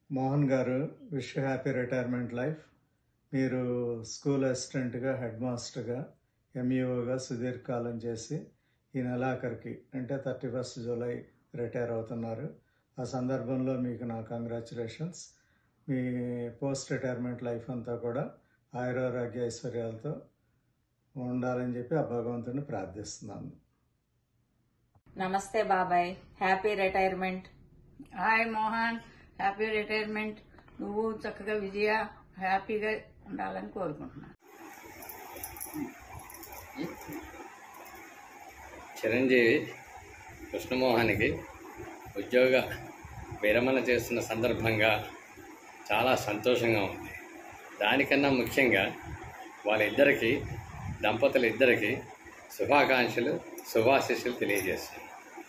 మోహన్ గారు wish happy retirement life మీరు school అసిస్టెంట్గా హెడ్ మాస్టర్గా ఎంఈఓగా సుదీర్ఘకాలం చేసి ఈ నెలాఖరికి అంటే థర్టీ ఫస్ట్ జూలై రిటైర్ అవుతున్నారు ఆ సందర్భంలో మీకు నా కంగ్రాచులేషన్స్ మీ పోస్ట్ రిటైర్మెంట్ లైఫ్ అంతా కూడా ఆయురారోగ్య ఐశ్వర్యాలతో ఉండాలని చెప్పి ఆ భగవంతుని ప్రార్థిస్తున్నాను నమస్తే బాబాయ్ happy retirement hi Mohan happy retirement నువ్వు చక్కగా విజయ హ్యాపీగా ఉండాలని కోరుకుంటున్నాను చిరంజీవి కృష్ణమోహన్కి ఉద్యోగ విరమణ చేస్తున్న సందర్భంగా చాలా సంతోషంగా ఉంది దానికన్నా ముఖ్యంగా వాళ్ళిద్దరికీ దంపతులు ఇద్దరికి శుభాకాంక్షలు శుభాశీస్సులు తెలియజేస్తాను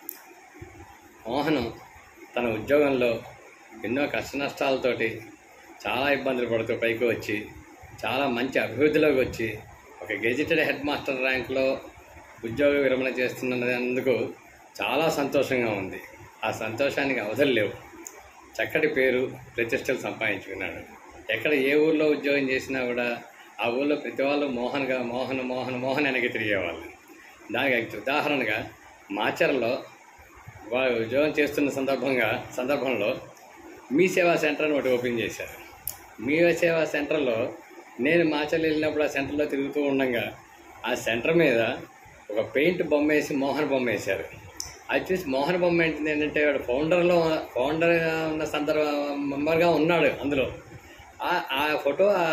మోహన్ తన ఉద్యోగంలో ఎన్నో కష్ట నష్టాలతోటి చాలా ఇబ్బందులు పడుతూ పైకి వచ్చి చాలా మంచి అభివృద్ధిలోకి వచ్చి ఒక గెజిటెడ్ హెడ్ మాస్టర్ ర్యాంక్లో ఉద్యోగ విరమణ చేస్తున్నందుకు చాలా సంతోషంగా ఉంది ఆ సంతోషానికి అవధులు లేవు చక్కటి పేరు ప్రతిష్టలు సంపాదించుకున్నాడు ఎక్కడ ఏ ఊర్లో ఉద్యోగం చేసినా కూడా ఆ ఊళ్ళో ప్రతి వాళ్ళు మోహన్గా మోహన్ మోహన్ మోహన్ వెనక్కి తిరిగేవాళ్ళు దానికి ఉదాహరణగా మాచర్లో వారు ఉద్యోగం చేస్తున్న సందర్భంగా సందర్భంలో మీ సేవా సెంటర్ అని ఒకటి ఓపెన్ చేశారు మీ సేవా సెంటర్లో నేను మాచర్లు వెళ్ళినప్పుడు ఆ సెంటర్లో తిరుగుతూ ఉండగా ఆ సెంటర్ మీద ఒక పెయింట్ బొమ్మ వేసి మోహన్ బొమ్మ వేశారు అది చూసి మోహన్ బొమ్మ ఏంటిది ఏంటంటే వాడు ఫౌండర్లో ఫౌండర్గా ఉన్న సందర్భ మెంబర్గా ఉన్నాడు అందులో ఆ- ఆ ఫోటో ఆ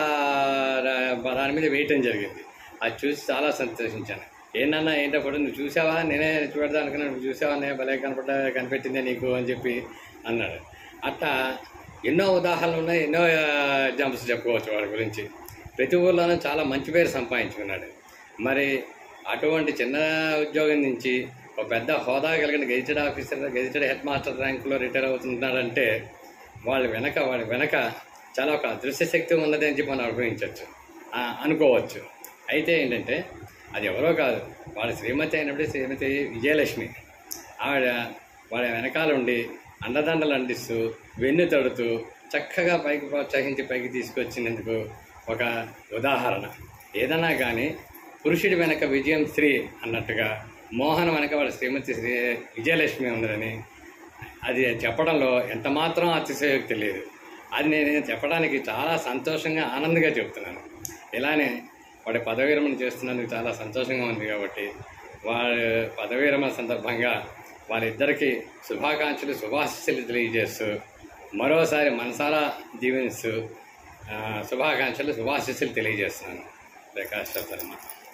రా- దాని మీద వేయటం జరిగింది అది చూసి చాలా సంతోషించాను ఏంటన్నా ఏంటో ఫోటో నువ్వు చూసావా నేనే చూడదా అనుకున్నాను నువ్వు చూసావా నేను భలే కనపడ్డా కనిపెట్టిందే నీకు అని చెప్పి అన్నాడు అట్లా ఎన్నో ఉదాహరణలు ఉన్నాయి ఎన్నో ఎగ్జాంపుల్స్ చెప్పుకోవచ్చు వాడి గురించి ప్రతి ఊర్లోనూ చాలా మంచి పేరు సంపాదించుకున్నాడు మరి అటువంటి చిన్న ఉద్యోగం నుంచి ఒక పెద్ద హోదా కలిగిన gazetted officer gazetted head master ర్యాంకులో రిటైర్ అవుతున్నాడంటే వాళ్ళ వెనక వాళ్ళ వెనక చాలా ఒక అదృశ్య శక్తి ఉన్నది అని చెప్పి మనం అనుభవించవచ్చు ఆ, అనుకోవచ్చు అయితే ఏంటంటే అది ఎవరో కాదు వాళ్ళ శ్రీమతి అయినప్పుడు శ్రీమతి విజయలక్ష్మి ఆవిడ వాళ్ళ వెనకాల ఉండి అండదండలు అందిస్తూ వెన్ను తడుతూ చక్కగా పైకి ప్రోత్సహించి పైకి తీసుకొచ్చినందుకు ఒక ఉదాహరణ ఏదైనా కానీ పురుషుడి వెనక విజయం స్త్రీ అన్నట్టుగా మోహన్ వెనక వాళ్ళ శ్రీమతి శ్రీ విజయలక్ష్మి ఉన్నదని అది చెప్పడంలో ఎంత మాత్రం అతిశయోక్తి లేదు అది నేను చెప్పడానికి చాలా సంతోషంగా ఆనందంగా చెబుతున్నాను ఇలానే వాడి పదవి విరమణ చేస్తున్నందుకు చాలా సంతోషంగా ఉంది కాబట్టి వాడి పదవి విరమణ సందర్భంగా వారిద్దరికీ శుభాకాంక్షలు శుభాశీస్సులు తెలియజేస్తూ మరోసారి మనసారా దీవిస్తూ ఆ, శుభాకాంక్షలు శుభాశీస్సులు తెలియజేస్తున్నాను ప్రకాష్ శర్మ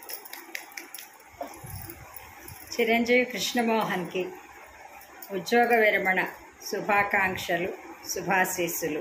చిరంజీవి కృష్ణమోహన్కి ఉద్యోగ విరమణ శుభాకాంక్షలు శుభాశీస్సులు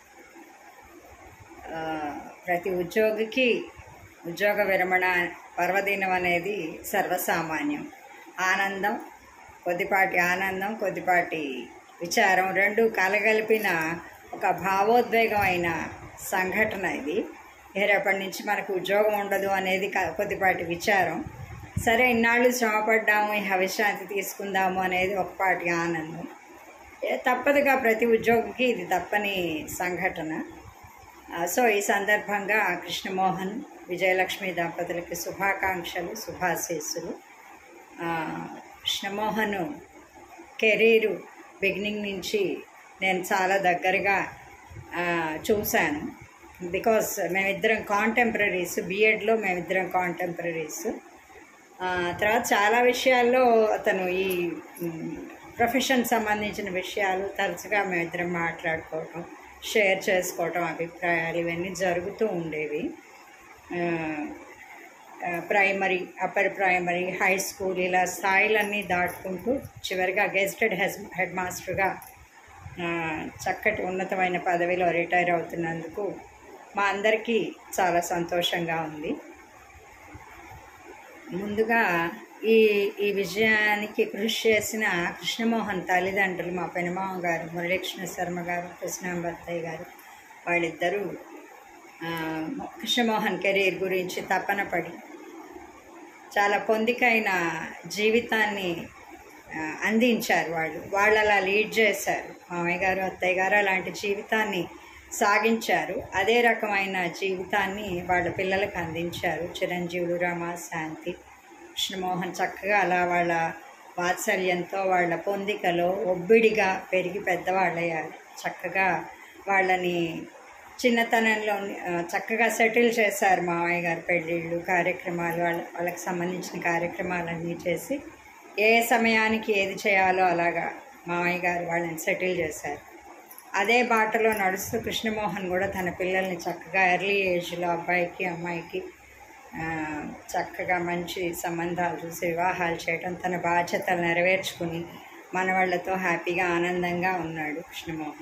ఆ, ప్రతి ఉద్యోగికి ఉద్యోగ విరమణ పర్వదినం అనేది సర్వసామాన్యం ఆనందం కొద్దిపాటి ఆనందం కొద్దిపాటి విచారం రెండు కలగలిపిన ఒక భావోద్వేగమైన సంఘటన ఇది ఏ రేపటి నుంచి మనకు ఉద్యోగం ఉండదు అనేది క- కొద్దిపాటి విచారం సరే ఇన్నాళ్ళు శ్రమపడ్డాము ఇహ విశ్రాంతి తీసుకుందాము అనేది ఒకపాటి ఆనందం ఏ తప్పదుగా ప్రతి ఉద్యోగికి ఇది తప్పని సంఘటన ఆ, సో ఈ సందర్భంగా కృష్ణమోహన్ విజయలక్ష్మి దంపతులకి శుభాకాంక్షలు శుభాశీస్సులు ఆ, కృష్ణమోహన్ కెరీరు బిగినింగ్ నుంచి నేను చాలా దగ్గరగా ఆ, చూశాను బికాస్ మేమిద్దరం కాంటెంపరీస్ బీఎడ్లో మేమిద్దరం కాంటెంపరీస్ తర్వాత చాలా విషయాల్లో అతను ఈ ప్రొఫెషన్ సంబంధించిన విషయాలు తరచుగా మేమిద్దరం మాట్లాడుకోవటం షేర్ చేసుకోవటం అభిప్రాయాలు ఇవన్నీ జరుగుతూ ఉండేవి ఆ, ఆ, primary upper primary high school ఇలా స్థాయిలన్నీ దాటుకుంటూ చివరిగా గెజిటెడ్ హెడ్ హెడ్ మాస్టర్గా ఆ, చక్కటి ఉన్నతమైన పదవిలో రిటైర్ అవుతున్నందుకు మా అందరికీ చాలా సంతోషంగా ఉంది ముందుగా ఈ ఈ విజయానికి కృషి చేసిన కృష్ణమోహన్ తల్లిదండ్రులు మా పెనమామ గారు మురళీకృష్ణ శర్మ గారు కృష్ణాంబత్తయ్య గారు వాళ్ళిద్దరూ ఆ, కృష్ణమోహన్ కెరీర్ గురించి తపన పడి చాలా పొందికైన జీవితాన్ని ఆ, అందించారు వాళ్ళు వాళ్ళు అలా లీడ్ చేశారు మామయ్య గారు అత్తయ్య గారు అలాంటి జీవితాన్ని సాగించారు అదే రకమైన జీవితాన్ని వాళ్ళ పిల్లలకు అందించారు చిరంజీవులు రమ శాంతి కృష్ణమోహన్ చక్కగా అలా వాళ్ళ వాత్సల్యంతో వాళ్ళ పొందికలో ఒబ్బిడిగా పెరిగి పెద్దవాళ్ళయ్యారు చక్కగా వాళ్ళని చిన్నతనంలో ఆ, చక్కగా సెటిల్ చేశారు మామయ్య గారు పెళ్ళిళ్ళు కార్యక్రమాలు వాళ్ళ వాళ్ళకి సంబంధించిన కార్యక్రమాలన్నీ చేసి ఏ సమయానికి ఏది చేయాలో అలాగా మామయ్య గారు వాళ్ళని సెటిల్ చేశారు అదే బాటలో నడుస్తూ కృష్ణమోహన్ కూడా తన పిల్లల్ని చక్కగా ఎర్లీ ఏజ్లో అబ్బాయికి అమ్మాయికి ఆ, చక్కగా మంచి సంబంధాలు చూసి వివాహాలు చేయడం తన బాధ్యతలు నెరవేర్చుకుని మనవాళ్లతో హ్యాపీగా ఆనందంగా ఉన్నాడు కృష్ణమోహన్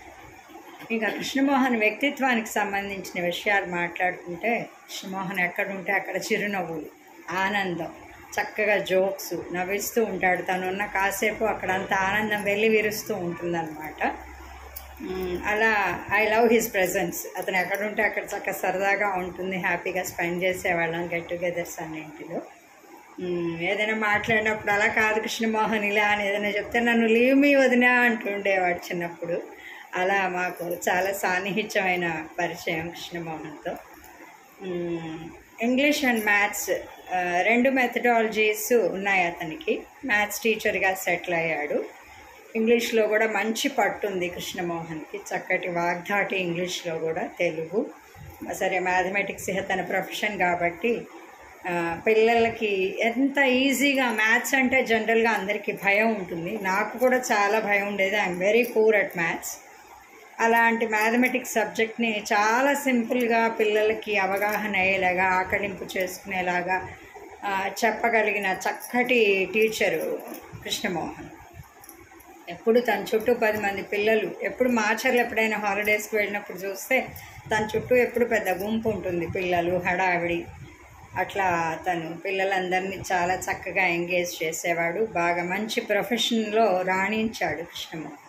ఇంకా కృష్ణమోహన్ వ్యక్తిత్వానికి సంబంధించిన విషయాలు మాట్లాడుకుంటే కృష్ణమోహన్ ఎక్కడుంటే అక్కడ చిరునవ్వులు ఆనందం చక్కగా జోక్స్ నవ్విస్తూ ఉంటాడు తనున్న కాసేపు అక్కడంతా ఆనందం వెళ్ళి విరుస్తూ ఉంటుందన్నమాట మ్మ్, అలా ఐ లవ్ హిస్ ప్రజెన్స్ అతను ఎక్కడుంటే అక్కడ చక్కగా సరదాగా ఉంటుంది హ్యాపీగా స్పెండ్ చేసేవాళ్ళం గెట్ టుగెదర్స్ అన్నింటిలో మ్మ్, ఏదైనా మాట్లాడినప్పుడు అలా కాదు కృష్ణమోహన్ ఇలా అని ఏదైనా చెప్తే నన్ను లీవ్ మీ వదినా అంటుండేవాడు చిన్నప్పుడు అలా మాకు చాలా సాన్నిహిత్యమైన పరిచయం కృష్ణమోహన్తో మ్మ్, ఇంగ్లీష్ అండ్ మ్యాథ్స్ ఆ, రెండు మెథడాలజీస్ ఉన్నాయి అతనికి మ్యాథ్స్ టీచర్గా సెటిల్ అయ్యాడు ఇంగ్లీష్లో కూడా మంచి పట్టు ఉంది కృష్ణమోహన్కి చక్కటి వాగ్దాటి ఇంగ్లీష్లో కూడా తెలుగు సరే మ్యాథమెటిక్స్ తన ప్రొఫెషన్ కాబట్టి ఆ, పిల్లలకి ఎంత ఈజీగా మ్యాథ్స్ అంటే జనరల్గా అందరికీ భయం ఉంటుంది నాకు కూడా చాలా భయం ఉండేది I'm very poor at maths అలాంటి మ్యాథమెటిక్స్ సబ్జెక్ట్ని చాలా సింపుల్గా పిల్లలకి అవగాహన అయ్యేలాగా ఆకలింపు చేసుకునేలాగా ఆ, చెప్పగలిగిన చక్కటి టీచరు కృష్ణమోహన్ ఎప్పుడు తన చుట్టూ పది మంది పిల్లలు ఎప్పుడు మాచర్లు ఎప్పుడైనా హాలిడేస్కి వెళ్ళినప్పుడు చూస్తే తన చుట్టూ ఎప్పుడు పెద్ద గుంపు ఉంటుంది పిల్లలు హడావిడి అట్లా తను పిల్లలందరినీ చాలా చక్కగా ఎంగేజ్ చేసేవాడు బాగా మంచి ప్రొఫెషన్లో రాణించాడు కృష్ణమోహన్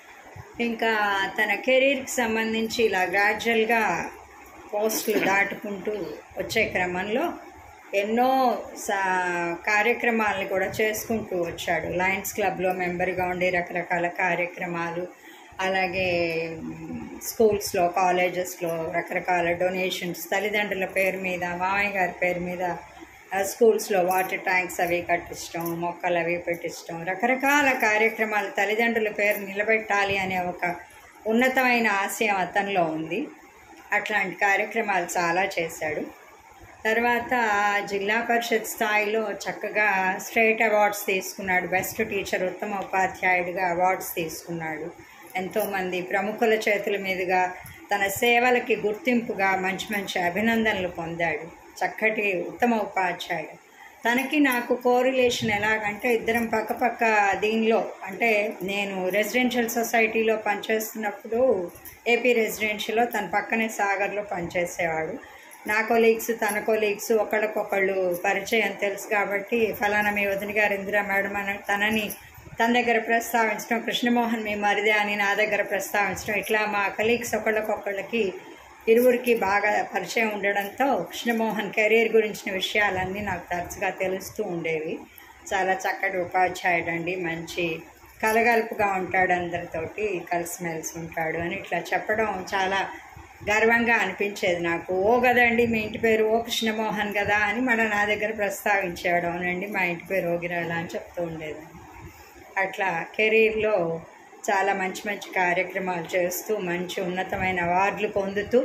ఇంకా తన కెరీర్కి సంబంధించి ఇలా గ్రాడ్యువల్గా పోస్టులు దాటుకుంటూ వచ్చే క్రమంలో ఎన్నో సా కార్యక్రమాలను కూడా చేసుకుంటూ వచ్చాడు లయన్స్ క్లబ్లో మెంబర్గా ఉండి రకరకాల కార్యక్రమాలు అలాగే మ్, స్కూల్స్లో కాలేజెస్లో రకరకాల డొనేషన్స్ తల్లిదండ్రుల పేరు మీద మామయ్య గారి పేరు మీద ఆ, స్కూల్స్లో వాటర్ ట్యాంక్స్ అవి కట్టించడం మొక్కలు అవి పెట్టించడం రకరకాల కార్యక్రమాలు తల్లిదండ్రుల పేరు నిలబెట్టాలి అనే ఒక ఉన్నతమైన ఆశయం అతనిలో ఉంది అట్లాంటి కార్యక్రమాలు చాలా చేశాడు తర్వాత జిల్లా పరిషత్ స్థాయిలో చక్కగా స్టేట్ అవార్డ్స్ తీసుకున్నాడు బెస్ట్ టీచర్ ఉత్తమ ఉపాధ్యాయుడిగా అవార్డ్స్ తీసుకున్నాడు ఎంతోమంది ప్రముఖుల చేతుల మీదుగా తన సేవలకి గుర్తింపుగా మంచి మంచి అభినందనలు పొందాడు చక్కటి ఉత్తమ ఉపాధ్యాయుడు తనకి నాకు కోరిలేషన్ ఎలాగంటే ఇద్దరం పక్క పక్క దీనిలో అంటే నేను రెసిడెన్షియల్ సొసైటీలో పనిచేస్తున్నప్పుడు ఏపీ రెసిడెన్షియల్లో తన పక్కనే సాగర్లో పనిచేసేవాడు నా కొలీగ్స్ తన కొలీగ్స్ ఒకళ్ళకొకళ్ళు పరిచయం తెలుసు కాబట్టి ఫలానా మీ వదిన గారు ఇందిరా మేడం అని తనని తన దగ్గర ప్రస్తావించడం కృష్ణమోహన్ మీ మరిదే అని నా దగ్గర ప్రస్తావించడం ఇట్లా మా కలీగ్స్ ఒకళ్ళకొకళ్ళకి ఇరువురికి బాగా పరిచయం ఉండడంతో కృష్ణమోహన్ కెరీర్ గురించిన విషయాలన్నీ నాకు తరచుగా తెలుస్తూ ఉండేవి చాలా చక్కటి ఉపాధ్యాయుడు అండి మంచి కలగలుపుగా ఉంటాడు అందరితోటి కలిసిమెలిసి ఉంటాడు అని ఇట్లా చెప్పడం చాలా గర్వంగా అనిపించేది నాకు ఓ కదండి మీ ఇంటి పేరు ఓ కృష్ణమోహన్ కదా అని మన నా దగ్గర ప్రస్తావించేవాడు అవునండి మా ఇంటి పేరు ఓగిరాల అని చెప్తూ ఉండేదాన్ని అట్లా కెరీర్లో చాలా మంచి మంచి కార్యక్రమాలు చేస్తూ మంచి ఉన్నతమైన అవార్డులు పొందుతూ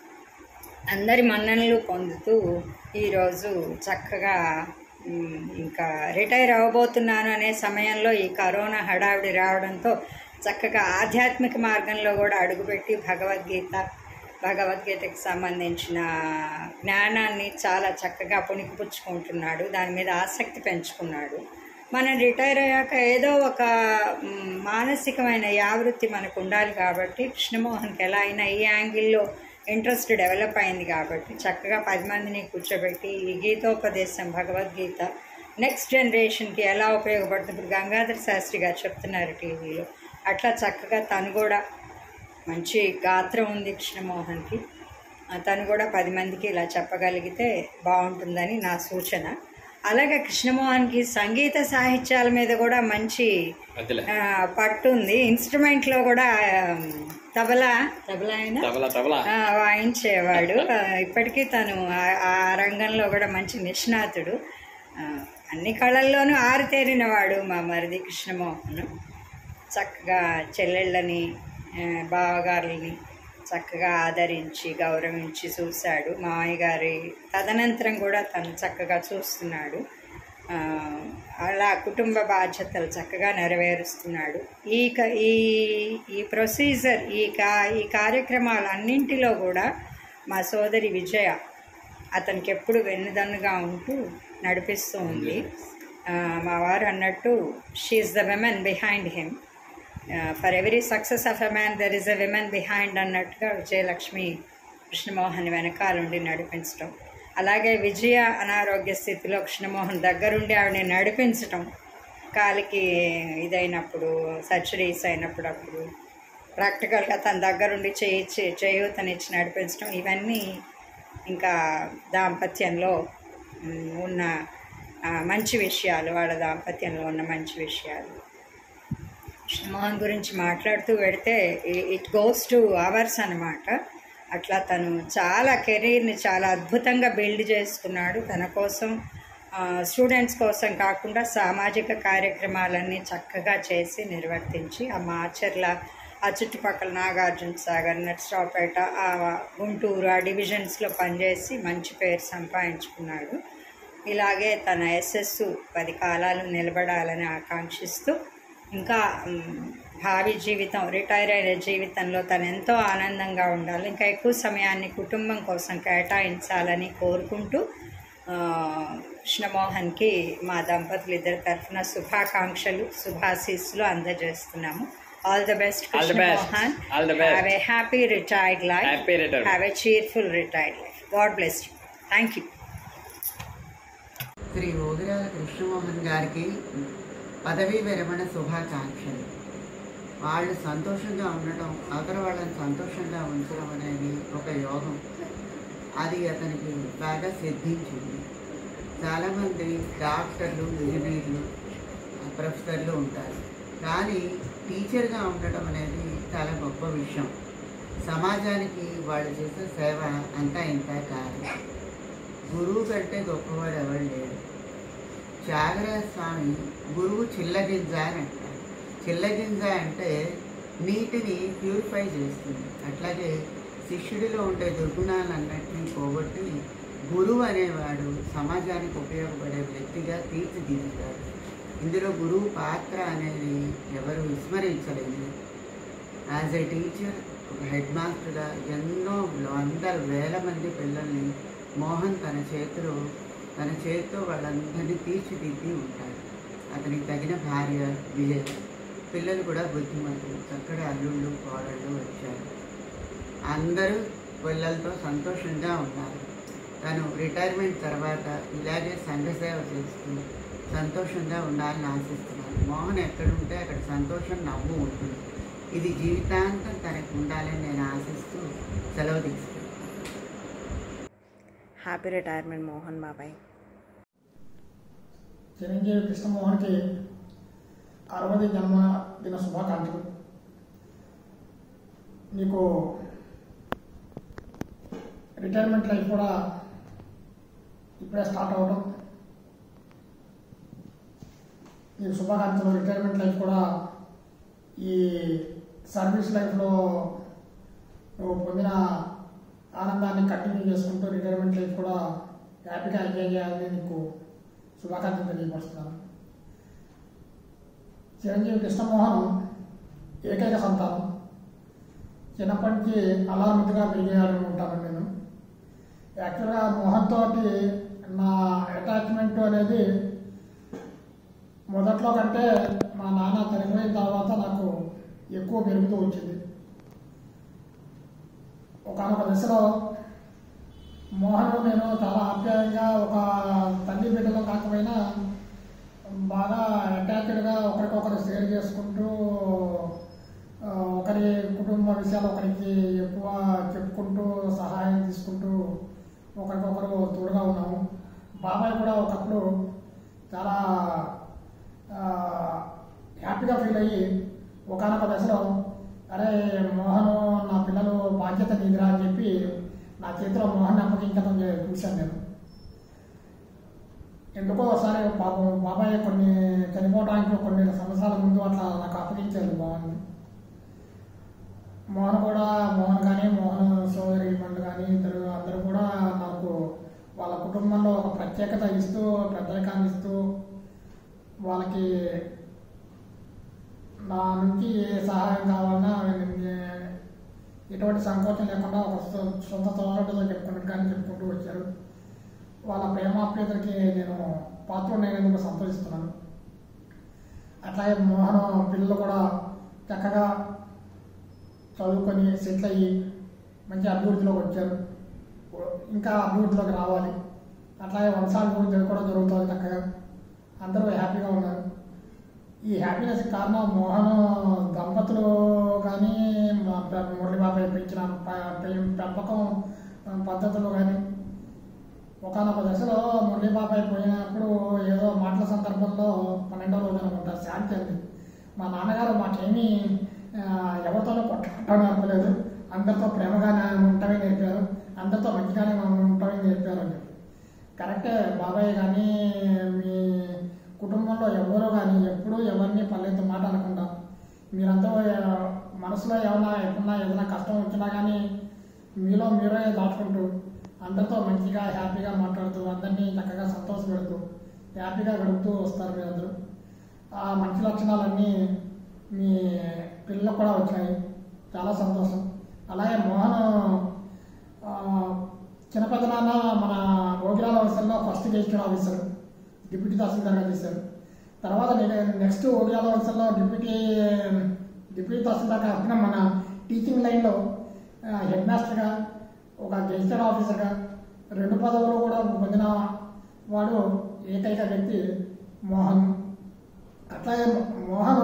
అందరి మన్ననలు పొందుతూ ఈరోజు చక్కగా మ్, ఇంకా రిటైర్ అవ్వబోతున్నాను అనే సమయంలో ఈ కరోనా హడావిడి రావడంతో చక్కగా ఆధ్యాత్మిక మార్గంలో కూడా అడుగుపెట్టి భగవద్గీత భగవద్గీతకి సంబంధించిన జ్ఞానాన్ని చాలా చక్కగా పుణికిపుచ్చుకుంటున్నాడు దాని మీద ఆసక్తి పెంచుకున్నాడు మనం రిటైర్ అయ్యాక ఏదో ఒక మ్, మానసికమైన యావృత్తి మనకు ఉండాలి కాబట్టి కృష్ణమోహన్కి ఎలా అయినా ఈ యాంగిల్లో ఇంట్రెస్ట్ డెవలప్ అయింది కాబట్టి చక్కగా పది మందిని కూర్చోబెట్టి ఈ గీతోపదేశం భగవద్గీత నెక్స్ట్ జనరేషన్కి ఎలా ఉపయోగపడుతుంది ఇప్పుడు గంగాధర శాస్త్రి గారు చెప్తున్నారు టీవీలో అట్లా చక్కగా తను కూడా మంచి గాత్రం ఉంది కృష్ణమోహన్కి ఆ, తను కూడా పది మందికి ఇలా చెప్పగలిగితే బాగుంటుందని నా సూచన అలాగే కృష్ణమోహన్కి సంగీత సాహిత్యాల మీద కూడా మంచి అదిలే ఆ, పట్టు ఉంది ఇన్స్ట్రుమెంట్లో కూడా ఆ, తబలా తబలా అయినా తబలా తబలా ఆ, వాయించేవాడు ఆ, ఇప్పటికీ తను ఆ- ఆ రంగంలో కూడా మంచి నిష్ణాతుడు ఆ, అన్ని కళల్లోనూ ఆరితేరిన వాడు మా మరిది కృష్ణమోహన్ చక్కగా చెల్లెళ్ళని ఆ, బావగారులని చక్కగా ఆదరించి గౌరవించి చూశాడు మామయ్య గారి తదనంతరం కూడా తను చక్కగా చూస్తున్నాడు ఆ, అలా కుటుంబ బాధ్యతలు చక్కగా నెరవేరుస్తున్నాడు ఈ క- ఈ ఈ ప్రొసీజర్ ఈ కా ఈ కార్యక్రమాలన్నింటిలో కూడా మా సోదరి విజయ అతనికి ఎప్పుడు వెన్నుదన్నుగా ఉంటూ నడిపిస్తూ ఉంది ఆ, మా వారు అన్నట్టు she's the women behind him for every success of a man there is a women behind అన్నట్టుగా విజయలక్ష్మి కృష్ణమోహన్ వెనకాలండి నడిపించడం అలాగే విజయ అనారోగ్య స్థితిలో కృష్ణమోహన్ దగ్గరుండి ఆవిడని నడిపించటం కాలికి ఇదైనప్పుడు సర్జరీస్ అయినప్పుడు అప్పుడు ప్రాక్టికల్గా తన దగ్గరుండి చేయించి చేయూతనిచ్చి నడిపించడం ఇవన్నీ ఇంకా దాంపత్యంలో ఉమ్, ఉన్న ఆ, మంచి విషయాలు వాళ్ళ దాంపత్యంలో ఉన్న మంచి విషయాలు కృష్ణమోహన్ గురించి మాట్లాడుతూ పెడితే ఇట్ గోస్ టు అవర్స్ అనమాట అట్లా తను చాలా కెరీర్ని చాలా అద్భుతంగా బిల్డ్ చేసుకున్నాడు తన కోసం స్టూడెంట్స్ కోసం కాకుండా సామాజిక కార్యక్రమాలన్నీ చక్కగా చేసి నిర్వర్తించి ఆ మాచర్ల ఆ చుట్టుపక్కల నాగార్జున సాగర్ నర్సరావుపేట ఆ గుంటూరు ఆ డివిజన్స్లో పనిచేసి మంచి పేరు సంపాదించుకున్నాడు ఇలాగే తన ఎస్ఎస్ పది కాలాలు నిలబడాలని ఆకాంక్షిస్తూ ఇంకా మ్, భావి జీవితం రిటైర్ అయిన జీవితంలో తను ఎంతో ఆనందంగా ఉండాలి ఇంకా ఎక్కువ సమయాన్ని కుటుంబం కోసం కేటాయించాలని కోరుకుంటూ ఆ, కృష్ణమోహన్కి మా దంపతులు ఇద్దరి తరఫున శుభాకాంక్షలు శుభాశీస్సులు అందజేస్తున్నాము all the best All the best. Krishnamohan All the best. Have a happy retired life Happy retirement. Have a cheerful retired life God bless you thank you Shri Ogirala Krishnamohan గారికి పదవీ విరమణ శుభాకాంక్షలు వాళ్ళు సంతోషంగా ఉండటం అవతల వాళ్ళని సంతోషంగా ఉంచడం అనేది ఒక యోగం అది అతనికి బాగా సిద్ధించింది చాలామంది డాక్టర్లు ఇంజనీర్లు ప్రొఫెసర్లు ఉంటారు కానీ టీచర్గా ఉండటం అనేది చాలా గొప్ప విషయం సమాజానికి వాళ్ళు చేసే సేవ అంతా ఇంత కాదు గురువు కంటే గొప్పవాడు ఎవరు లేడు త్యాగరాజ స్వామి గురువు చిల్లగింజ అని అంటారు చిల్లగింజ అంటే నీటిని ప్యూరిఫై చేస్తుంది అట్లాగే శిష్యుడిలో ఉండే దుర్గుణాలన్నింటినీ పోగొట్టి గురువు అనేవాడు సమాజానికి ఉపయోగపడే వ్యక్తిగా తీర్చిదిద్దుతాడు ఇందులో గురువు పాత్ర అనేది ఎవరు విస్మరించలేదు యాజ్ ఏ టీచర్ ఒక హెడ్ మాస్టర్గా ఎన్నో వందల వేల మంది పిల్లల్ని మోహన్ తన చేతిలో తన చేతితో వాళ్ళందరినీ తీర్చిదిద్ది ఉంటాడు అతనికి తగిన భార్య విజయ పిల్లలు కూడా బుద్ధిమంతులు చక్కటి అల్లుళ్ళు కోడళ్ళు వచ్చారు అందరూ పిల్లలతో సంతోషంగా ఉన్నారు తను రిటైర్మెంట్ తర్వాత ఇలాగే సంఘసేవ చేస్తూ సంతోషంగా ఉండాలని ఆశిస్తున్నాను మోహన్ ఎక్కడుంటే అక్కడ సంతోషం నవ్వు ఉంటుంది ఇది జీవితాంతం తనకు ఉండాలని నేను ఆశిస్తూ సెలవు తీసుకుంటాను హ్యాపీ రిటైర్మెంట్ మోహన్ బాబాయ్ చిరంజీవి కృష్ణమోహన్కి అరవది జన్మదిన శుభాకాంక్షలు నీకు రిటైర్మెంట్ లైఫ్ కూడా ఇప్పుడే స్టార్ట్ అవ్వడం నీకు శుభాకాంక్షలు రిటైర్మెంట్ లైఫ్ కూడా ఈ సర్వీస్ లైఫ్లో నువ్వు పొందిన ఆనందాన్ని కంటిన్యూ చేసుకుంటూ రిటైర్మెంట్ లైఫ్ కూడా హ్యాపీగా ఎంజాయ్ చేయాలని నీకు శుభాకాంక్షలు తెలియపరుస్తున్నాను చిరంజీవి కృష్ణమోహన్ ఏకైక సంతానం చిన్నప్పటి నుంచి అలా ముద్దుగా పెరిగాడు ఉంటాను నేను యాక్చువల్గా మోహన్ తోటి నా అటాచ్మెంట్ అనేది మొదట్లో కంటే మా నాన్న చనిపోయిన తర్వాత నాకు ఎక్కువ పెరుగుతూ వచ్చింది ఒకనొక దశలో మోహన్ నేను చాలా ఆప్యాయంగా ఒక తల్లి బిడ్డలో కాకపోయినా బాగా అటాచ్డ్గా ఒకరికొకరు షేర్ చేసుకుంటూ ఆ, ఒకరి కుటుంబ విషయాలు ఒకరికి ఎక్కువ చెప్పుకుంటూ సహాయం తీసుకుంటూ ఒకరికొకరు తోడుగా ఉన్నాము బాబాయ్ కూడా ఒకప్పుడు చాలా ఆ, హ్యాపీగా ఫీల్ అయ్యి ఒకనొక దశలో అరే మోహన్ నా పిల్లలు బాధ్యత నీదిరా అని చెప్పి నా చేతిలో మోహన్ అప్పగించడం చే- చూశాను నేను ఎందుకో ఒకసారి పాపం బాబాయ్ కొన్ని చనిపోవడానికి కొన్ని సంవత్సరాల ముందు అట్లా నాకు అప్పగించారు మోహన్ మోహన్ కూడా మోహన్ కానీ మోహన్ సోదరి మండు కానీ ఇద్దరు అందరూ కూడా నాకు వాళ్ళ కుటుంబంలో ఒక ప్రత్యేకత ఇస్తూ పెద్దరికాన్ని ఇస్తూ వాళ్ళకి నా నుంచి ఏ సహాయం కావాలన్నా నేను ఎటువంటి సంకోచం లేకుండా ఒక సొ- సొంత సోదరుడితో చెప్పుకున్నట్టు కానీ చెప్పుకుంటూ వచ్చారు వాళ్ళ ప్రేమాప్యతకి నేను పాత్రుడైనందుకు సంతోషిస్తున్నాను అట్లాగే మోహన్ పిల్లలు కూడా చక్కగా చదువుకొని సెటిల్ అయ్యి మంచి అభివృద్ధిలోకి వచ్చారు ఇంకా అభివృద్ధిలోకి రావాలి అట్లాగే వంశాభివృద్ధి కూడా జరుగుతుంది చక్కగా అందరూ హ్యాపీగా ఉన్నారు ఈ హ్యాపీనెస్ కారణం మోహన్ దంపతులు కానీ మా పె- మురళి బాబాయ్ పెంచిన ప- పెం- పెంపకం పద్ధతులు కానీ ఒకనొక దశలో మురళి బాబాయ్ పోయినప్పుడు ఏదో మాటల సందర్భంలో పన్నెండో రోజు అనుకుంటా శాంతి అంది మా నాన్నగారు మాకేమీ ఆ, ఎవరితోనూ కొట్టుకుంటాం నేర్పలేదు అందరితో ప్రేమగానే ఉండటమే నేర్పారు అందరితో మంచిగానే ఉండటమే నేర్పారు అని చెప్పి కరెక్టే బాబాయ్ కానీ మీ కుటుంబంలో ఎవరు కానీ ఎప్పుడూ ఎవరిని పల్లెత్తు మాట అనకుండా మీరంతా ఆ, మనసులో ఏమన్నా ఎప్పుడన్నా ఏదైనా కష్టం వచ్చినా కానీ మీలో మీరే దాచుకుంటూ అందరితో మంచిగా హ్యాపీగా మాట్లాడుతూ అందరినీ చక్కగా సంతోషపెడుతూ హ్యాపీగా గడుపుతూ వస్తారు మీరందరూ ఆ మంచి లక్షణాలన్నీ మీ పిల్లలకు కూడా వచ్చాయి చాలా సంతోషం అలాగే మోహన్ ఆ, చిన్నపెద్ద నాన్న మన భోగిరాల వలసల్లో ఫస్ట్ గెజిటెడ్ ఆఫీసర్ డిప్యూటీ తహసీల్దార్గా చేశారు తర్వాత నెక్స్ట్ ఓగిరాల వలసల్లో డిప్యూటీ డిప్యూటీ తహసీల్దార్ కాకుండా మన టీచింగ్ లైన్లో హెడ్ మాస్టర్గా ఒక గెజిటెడ్ ఆఫీసర్గా రెండు పదవులు కూడా పొందిన వాడు ఏకైక వ్యక్తి మోహన్ అట్లాగే మోహన్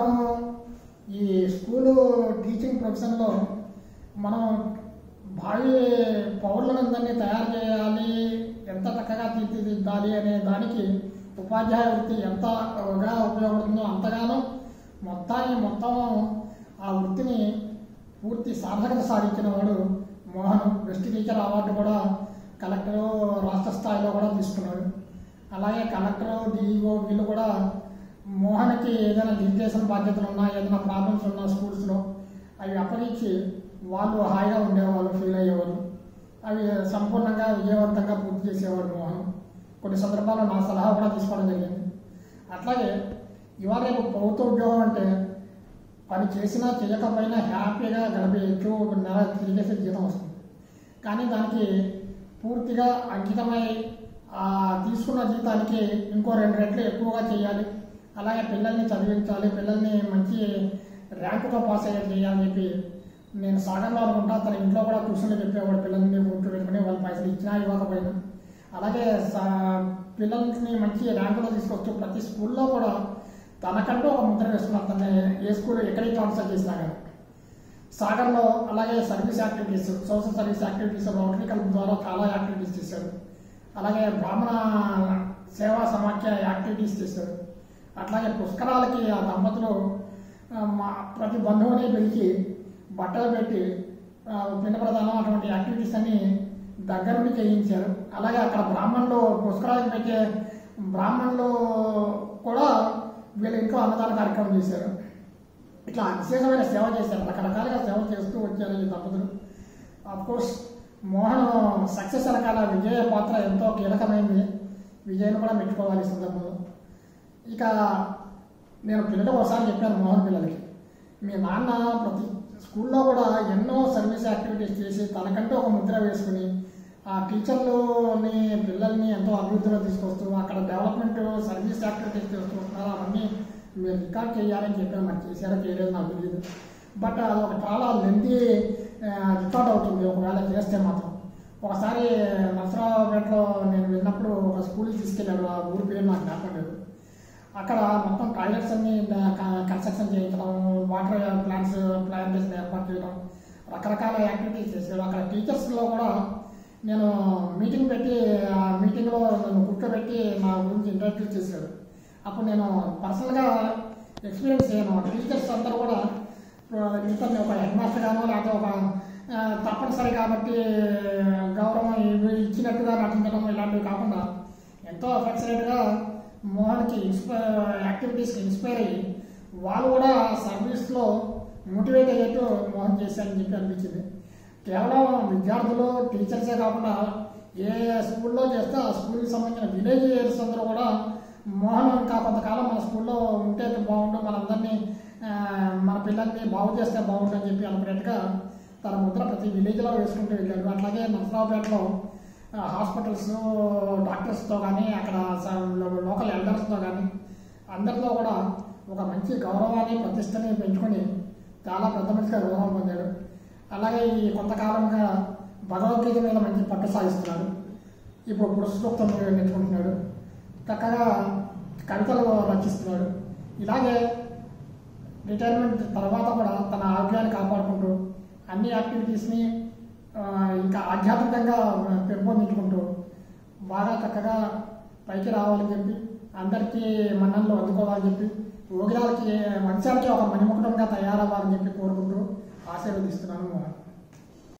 ఈ స్కూలు టీచింగ్ ప్రొఫెషన్లో మనం భావి పౌరులందరినీ తయారు చేయాలి ఎంత చక్కగా తీర్చిదిద్దాలి అనే దానికి ఉపాధ్యాయ వృత్తి ఎంతగా ఉపయోగపడుతుందో అంతగానో మొత్తాన్ని మొత్తం ఆ వృత్తిని పూర్తి సార్థకత సాధించిన వాడు మోహన్ బెస్ట్ టీచర్ అవార్డు కూడా కలెక్టర్ రాష్ట్ర స్థాయిలో కూడా తీసుకున్నాడు అలాగే కలెక్టర్ డిఈఓ వీళ్ళు కూడా మోహన్కి ఏదైనా లిమిటేషన్ బాధ్యతలు ఉన్నా ఏదైనా ప్రాబ్లమ్స్ ఉన్నా స్కూల్స్లో అవి అప్పగించి వాళ్ళు హాయిగా ఉండేవాళ్ళు ఫీల్ అయ్యేవాళ్ళు అవి సంపూర్ణంగా విజయవంతంగా పూర్తి చేసేవాడు మోహన్ కొన్ని సందర్భాల్లో నా సలహా కూడా తీసుకోవడం జరిగింది అట్లాగే ఇవాళ రేపు ప్రభుత్వ ఉద్యోగం అంటే పని చేసినా చేయకపోయినా హ్యాపీగా గడిపేయచ్చు ఒక నెల తిరిగేసే జీతం వస్తుంది కానీ దానికి పూర్తిగా అంకితమై ఆ తీసుకున్న జీతానికి ఇంకో రెండు రెట్లు ఎక్కువగా చేయాలి అలాగే పిల్లల్ని చదివించాలి పిల్లల్ని మంచి ర్యాంకుతో పాస్ అయ్యేది చేయాలని చెప్పి నేను సాగర్లో అనుకుంటా తన ఇంట్లో కూడా కూర్చొని చెప్పేవాడు పిల్లల్ని గుర్తు పెట్టుకుని వాళ్ళు పైసలు ఇచ్చినా ఇవ్వకపోయినా అలాగే సా- పిల్లల్ని మంచి ర్యాంకులో తీసుకొస్తూ ప్రతి స్కూల్లో కూడా తనకంటూ ఒక ముద్ర వేస్తున్నారు తన ఏ స్కూల్ ఎక్కడికి ట్రాన్స్ఫర్ చేసినా కానీ సాగర్లో అలాగే service activities social service activities Rotary club ద్వారా చాలా యాక్టివిటీస్ చేశారు అలాగే బ్రాహ్మణ సేవా సమాఖ్య యాక్టివిటీస్ చేశారు అట్లాగే పుష్కరాలకి ఆ దంపతులు ఆ, మా ప్రతి బంధువుని పిలిచి బట్టలు పెట్టి ఆ, పిండ ప్రదానం అటువంటి యాక్టివిటీస్ అన్ని దగ్గర నుండి చేయించారు అలాగే అక్కడ బ్రాహ్మణులు పుష్కరాలకు పెట్టే బ్రాహ్మణులు కూడా వీళ్ళ ఇంట్లో అన్నదాన కార్యక్రమం చేశారు ఇట్లా విశేషమైన సేవ చేశారు రకరకాలుగా సేవ చేస్తూ వచ్చారు ఈ దంపతులు కోర్స్ మోహన్ సక్సెస్ వెనకాల విజయ పాత్ర ఎంతో కీలకమైంది విజయను కూడా మెచ్చుకోవాలి ఈ సందర్భంలో ఇక నేను పిల్లలకు ఒకసారి చెప్పాను మోహన్ పిల్లలకి మీ నాన్న ప్రతి స్కూల్లో కూడా ఎన్నో సర్వీస్ యాక్టివిటీస్ చేసి తనకంటూ ఒక ముద్ర వేసుకుని ఆ టీచర్లని పిల్లల్ని ఎంతో అభివృద్ధిలో తీసుకొస్తూ అక్కడ డెవలప్మెంట్ సర్వీస్ యాక్టివిటీస్ చేస్తూ వస్తున్నారు అవన్నీ మీరు రికార్డ్ చేయాలని చెప్పాను మరి చేశారో చేయలేదు నాకు తెలియదు బట్ అది ఒక చాలా లెంతీ రికార్డ్ అవుతుంది ఒకవేళ చేస్తే మాత్రం ఒకసారి నరసరావుపేటలో నేను వెళ్ళినప్పుడు ఒక స్కూల్కి తీసుకెళ్ళాడు ఆ ఊరి పేరు నాకు జ్ఞాపకం లేదు అక్కడ మొత్తం టాయిలెట్స్ అన్ని కన్స్ట్రక్షన్ చేయించడం వాటర్ ప్లాంట్స్ ప్లాంటేషన్ ఏర్పాటు చేయడం రకరకాల యాక్టివిటీస్ చేశాడు అక్కడ టీచర్స్లో కూడా నేను మీటింగ్ పెట్టి ఆ మీటింగ్లో నన్ను కూర్చోబెట్టి నా గురించి ఇంటర్వ్యూ చేశాడు అప్పుడు నేను పర్సనల్గా ఎక్స్పీరియన్స్ చేయను టీచర్స్ అందరూ కూడా ఇతన్ని ఒక హెడ్ మాస్టర్ గానో లేకపోతే ఒక ఆ, తప్పనిసరి కాబట్టి గౌరవం ఇవి ఇచ్చినట్టుగా నటించడం ఇలాంటివి కాకుండా ఎంతో అఫెక్షనేట్గా మోహన్కి ఇన్స్పైర్ యాక్టివిటీస్కి ఇన్స్పైర్ అయ్యి వాళ్ళు కూడా సర్వీస్లో మోటివేట్ అయ్యేట్టు మోహన్ చేశారని చెప్పి అనిపించింది కేవలం విద్యార్థులు టీచర్సే కాకుండా ఏ స్కూల్లో చేస్తే ఆ స్కూల్కి సంబంధించిన విలేజ్ అందరూ కూడా మోహన్ ఇంకా కొంతకాలం మన స్కూల్లో ఉంటే బాగుండు మనందరినీ ఆ, మన పిల్లల్ని బాగు చేస్తే బాగుండు అని చెప్పి అనుకున్నట్టుగా తన ముద్ర ప్రతి విలేజ్లో వేసుకుంటూ వెళ్ళాడు అట్లాగే నరసరావుపేటలో ఆ, హాస్పిటల్స్ డాక్టర్స్తో కానీ అక్కడ స- లోకల్ ఎల్డర్స్తో కానీ అందరితో కూడా ఒక మంచి గౌరవాన్ని ప్రతిష్టని పెంచుకొని చాలా పెద్ద మనిషిగా గౌరవం పొందాడు అలాగే ఈ కొంతకాలంగా భగవద్గీత మీద మంచి పట్టు సాగిస్తున్నాడు ఇప్పుడు పురుషోత్తం నేర్చుకుంటున్నాడు చక్కగా కవితలు రచిస్తున్నాడు ఇలాగే రిటైర్మెంట్ తర్వాత కూడా తన ఆరోగ్యాన్ని కాపాడుకుంటూ అన్ని యాక్టివిటీస్ని ఆ, ఇంకా ఆధ్యాత్మికంగా పెంపొందించుకుంటూ బాగా చక్కగా పైకి రావాలని చెప్పి అందరికీ మన్ననలు అందుకోవాలని చెప్పి ఓగిరాలకి వంశాలకి ఒక మణిముఖంగా తయారవ్వాలని చెప్పి కోరుకుంటూ ఆశీర్వదిస్తున్నాను మోహన్